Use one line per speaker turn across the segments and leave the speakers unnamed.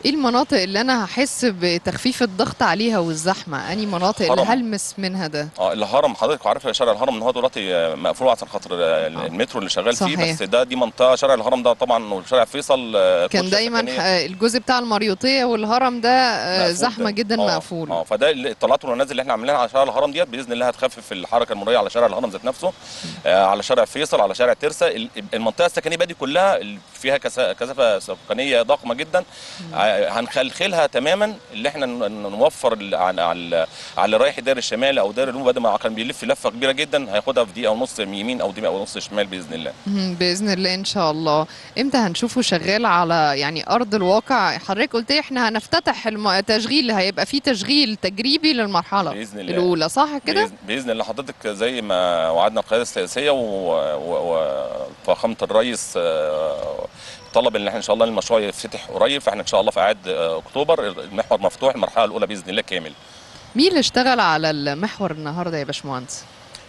ايه المناطق اللي انا هحس بتخفيف الضغط عليها والزحمه اني مناطق اللي
هرم.
هلمس منها ده
اه الهرم حضرتك عارف شارع الهرم ان هو دلوقتي آه، مقفول عشان خاطر آه، المترو اللي شغال فيه
صحيح.
بس ده دي منطقه شارع الهرم ده طبعا وشارع فيصل آه،
كان
كل
دايما
سكنية.
ح- الجزء بتاع المريوطيه والهرم ده آه،
مقفول
زحمه
ده.
جدا
آه،
مقفول
اه فده اللي- الطلعات والمنازل اللي احنا عاملينها على شارع الهرم ديت باذن الله هتخفف الحركه المروريه على شارع الهرم ذات نفسه آه على شارع فيصل على شارع ترسا ال- المنطقه السكنيه بقى دي كلها ال- فيها كثا- كثافه سكانيه ضخمه جدا آه، هنخلخلها تماما اللي احنا ن- ن- نوفر ال- على على على اللي رايح داير الشمال او داير الجنوب بدل ما كان بيلف لفه كبيره جدا هياخدها في دقيقه ونص يمين او دقيقه ونص شمال باذن الله
مهم، باذن الله ان شاء الله امتى هنشوفه شغال على يعني ارض الواقع حضرتك قلت لي احنا هنفتتح الم- التشغيل هيبقى في تشغيل تجريبي للمرحله
باذن الله
الاولى صح كده
بإذن- باذن الله حضرتك زي ما وعدنا القياده السياسيه و- و- وفخامه الرئيس آه، طلب ان احنا ان شاء الله المشروع يفتتح قريب فاحنا ان شاء الله في اعاد آه، اكتوبر المحور مفتوح المرحله الاولى باذن الله كامل
مين اللي اشتغل على المحور النهارده يا باشمهندس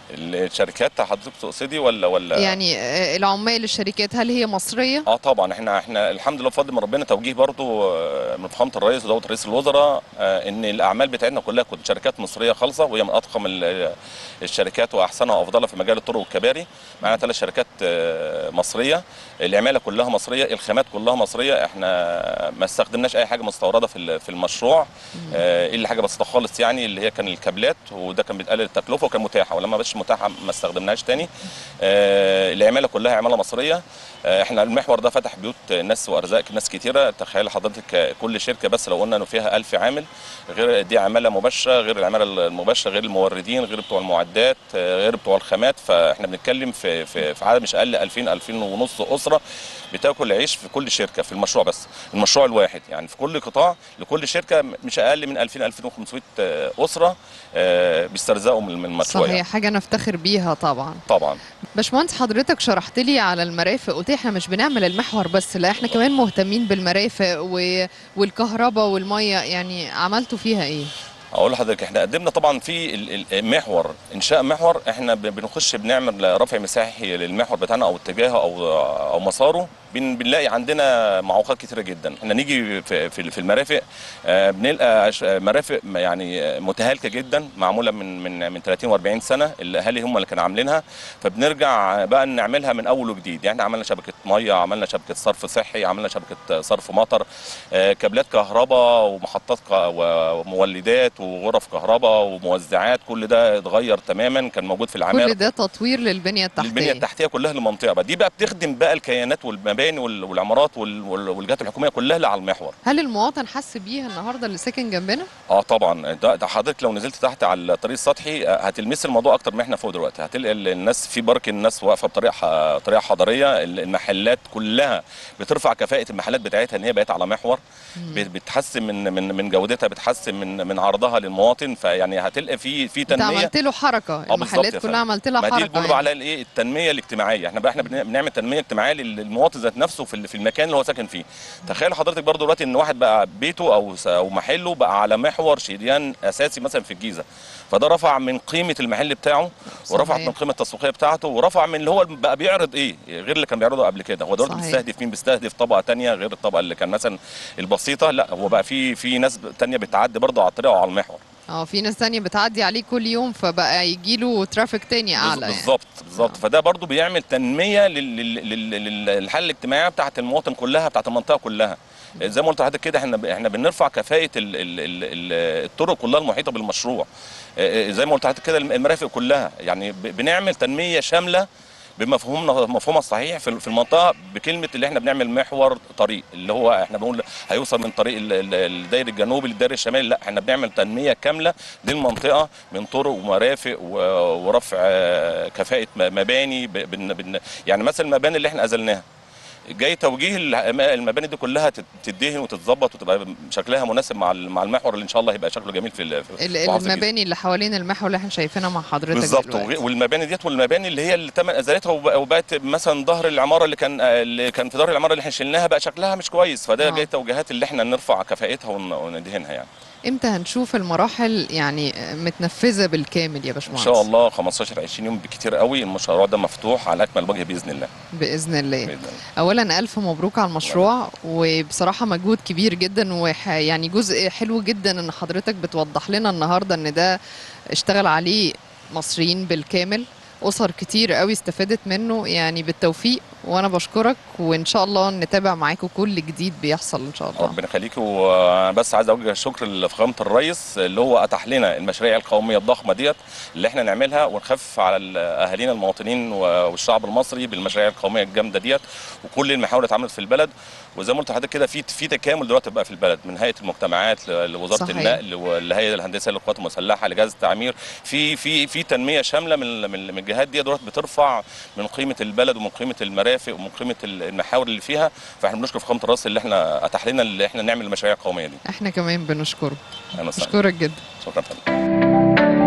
الشركات حضرتك تقصدي ولا ولا
يعني آه، العمال الشركات هل هي مصريه
اه طبعا احنا احنا الحمد لله بفضل من ربنا توجيه برضو آه، من فخامه الرئيس ودوله رئيس الوزراء آه، ان الاعمال بتاعتنا كلها كانت شركات مصريه خالصه وهي من اضخم ال- الشركات واحسنها وافضلها في مجال الطرق والكباري معانا ثلاث شركات آه، مصريه العماله كلها مصريه الخامات كلها مصريه احنا ما استخدمناش اي حاجه مستورده في ال- في المشروع آه، الا حاجه بسيطه خالص يعني اللي هي كان الكابلات وده كان بتقلل التكلفه وكان متاحه ولما مش متاحه ما استخدمناش تاني آه، العماله كلها عماله مصريه آه، احنا المحور ده فتح بيوت ناس وارزاق ناس كتيره تخيل حضرتك آه، كل شركه بس لو قلنا انه فيها 1000 عامل غير دي عماله مباشره غير العماله المباشره غير الموردين غير بتوع المعدات آه، غير بتوع الخامات فاحنا بنتكلم في في, في عدد مش اقل 2000 2000 ونص اسره بتاكل عيش في كل شركه في المشروع بس المشروع الواحد يعني في كل قطاع لكل شركه مش اقل من 2000 2500 آه، اسره آه، بيسترزقوا من من المشروع
صحيح
يعني.
حاجه نفتخر بيها طبعا
طبعا
باشمهندس حضرتك شرحت لي على المرافق قلت لي احنا مش بنعمل المحور بس لا احنا كمان مهتمين بالمرافق و... والكهرباء والميه يعني عملتوا فيها ايه
اقول لحضرتك احنا قدمنا طبعا في ال- ال- المحور انشاء محور احنا ب- بنخش بنعمل رفع مساحي للمحور بتاعنا او اتجاهه او او مساره بن بنلاقي عندنا معوقات كتيره جدا احنا نيجي في في في المرافق آه، بنلقى عش- مرافق يعني آه، متهالكه جدا معموله من من من 30 و40 سنه الاهالي هم اللي كانوا عاملينها فبنرجع بقى نعملها من اول وجديد يعني احنا عملنا شبكه ميه عملنا شبكه صرف صحي عملنا شبكه صرف مطر آه، كابلات كهرباء ومحطات ك- ومولدات وغرف كهرباء وموزعات كل ده اتغير تماما كان موجود في العماره
كل ده تطوير للبنيه التحتيه
البنيه التحتيه كلها للمنطقه بقى دي بقى بتخدم بقى الكيانات والمباني وال- والعمارات وال- وال- والجهات الحكوميه كلها اللي على المحور
هل المواطن حس بيها النهارده اللي ساكن جنبنا
اه طبعا ده, ده حضرتك لو نزلت تحت على الطريق السطحي آه، هتلمس الموضوع اكتر ما احنا فوق دلوقتي هتلاقي ال- الناس في بارك الناس واقفه بطريقه ح- طريقه حضاريه ال- المحلات كلها بترفع كفاءه المحلات بتاعتها ان هي بقت على محور بت- بتحسن من من من جودتها بتحسن من من عرضها للمواطن فيعني هتلاقي في في
انت
تنميه
عملت له حركه
بالظبط
المحلات
يا
كلها
فندم.
عملت لها
ما دي اللي
حركه
بيقولوا
يعني.
على الايه التنميه الاجتماعيه احنا بقى احنا بن- بنعمل تنميه اجتماعيه لل- للمواطن ذات نفسه في ال- في المكان اللي هو ساكن فيه تخيل حضرتك برضو دلوقتي ان واحد بقى بيته او س- او محله بقى على محور شريان اساسي مثلا في الجيزه فده رفع من قيمه المحل بتاعه ورفع
صحيح.
من القيمه التسويقيه بتاعته ورفع من اللي هو بقى بيعرض ايه غير اللي كان بيعرضه قبل كده هو دلوقتي
صحيح.
بيستهدف مين بيستهدف طبقه تانية غير الطبقه اللي كان مثلا البسيطه لا هو بقى في في ناس تانية بتعدي برضه على الطريق وعلى المحور
اه في ناس تانية بتعدي عليه كل يوم فبقى يجي له ترافيك تاني
بز-
اعلى يعني.
بالظبط بالظبط
آه.
فده برضو بيعمل تنميه لل- لل- لل- للحاله الاجتماعيه بتاعت المواطن كلها بتاعت المنطقه كلها زي ما قلت لحضرتك كده احنا ب- احنا بنرفع كفاءه ال- ال- ال- ال- الطرق كلها المحيطه بالمشروع اه، اه، زي ما قلت لحضرتك كده الم- المرافق كلها يعني ب- بنعمل تنميه شامله بمفهومنا مفهومها الصحيح في في المنطقه بكلمه اللي احنا بنعمل محور طريق اللي هو احنا بنقول هيوصل من طريق ال- ال- الداير الجنوبي للداير الشمالي لا احنا بنعمل تنميه كامله للمنطقه من طرق ومرافق و- ورفع آه، كفاءه م- مباني ب- بن- بن- يعني مثلا المباني اللي احنا ازلناها جاي توجيه الم- المباني دي كلها تت- تدهن وتتظبط وتبقى شكلها مناسب مع ال- مع المحور اللي ان شاء الله هيبقى شكله جميل في ال- في
ال-
محافظة الجيزة.
المباني اللي حوالين المحور اللي احنا شايفينها مع حضرتك
بالظبط
دلوقتي.
وغ- والمباني ديت والمباني اللي هي اللي تم ازالتها وب- وبقت مثلا ظهر العماره اللي كان اللي كان في ظهر العماره اللي احنا شلناها بقى شكلها مش كويس فده
آه.
جاي توجيهات اللي احنا نرفع كفاءتها ون- وندهنها يعني
امتى هنشوف المراحل يعني متنفذه بالكامل يا
ان
باشمهندس
شاء الله 15 20 يوم بكتير قوي المشروع ده مفتوح على اكمل وجه باذن الله
باذن الله
باذن الله
اولا الف مبروك على المشروع وبصراحه مجهود كبير جدا وح يعني جزء حلو جدا ان حضرتك بتوضح لنا النهارده ان ده اشتغل عليه مصريين بالكامل اسر كتير قوي استفادت منه يعني بالتوفيق وانا بشكرك وان شاء الله نتابع معاكم كل جديد بيحصل ان شاء الله
ربنا يخليك وبس عايز اوجه الشكر لفخامه الرئيس اللي هو اتاح لنا المشاريع القوميه الضخمه ديت اللي احنا نعملها ونخفف على اهالينا المواطنين والشعب المصري بالمشاريع القوميه الجامده ديت وكل المحاور اللي اتعملت في البلد وزي ما قلت لحضرتك كده في في تكامل دلوقتي بقى في البلد من هيئه المجتمعات ل- لوزاره
صحيح.
النقل والهيئه الهندسيه للقوات المسلحه لجهاز التعمير في في في تنميه شامله من من من الجهات دي دلوقتي بترفع من قيمه البلد ومن قيمه المرافق ومن قيمه المحاور اللي فيها فاحنا بنشكر فخامه الرئيس اللي احنا اتاح لنا اللي احنا نعمل المشاريع القوميه دي
احنا كمان بنشكره
اهلا وسهلا
بشكرك جدا
شكرا فندم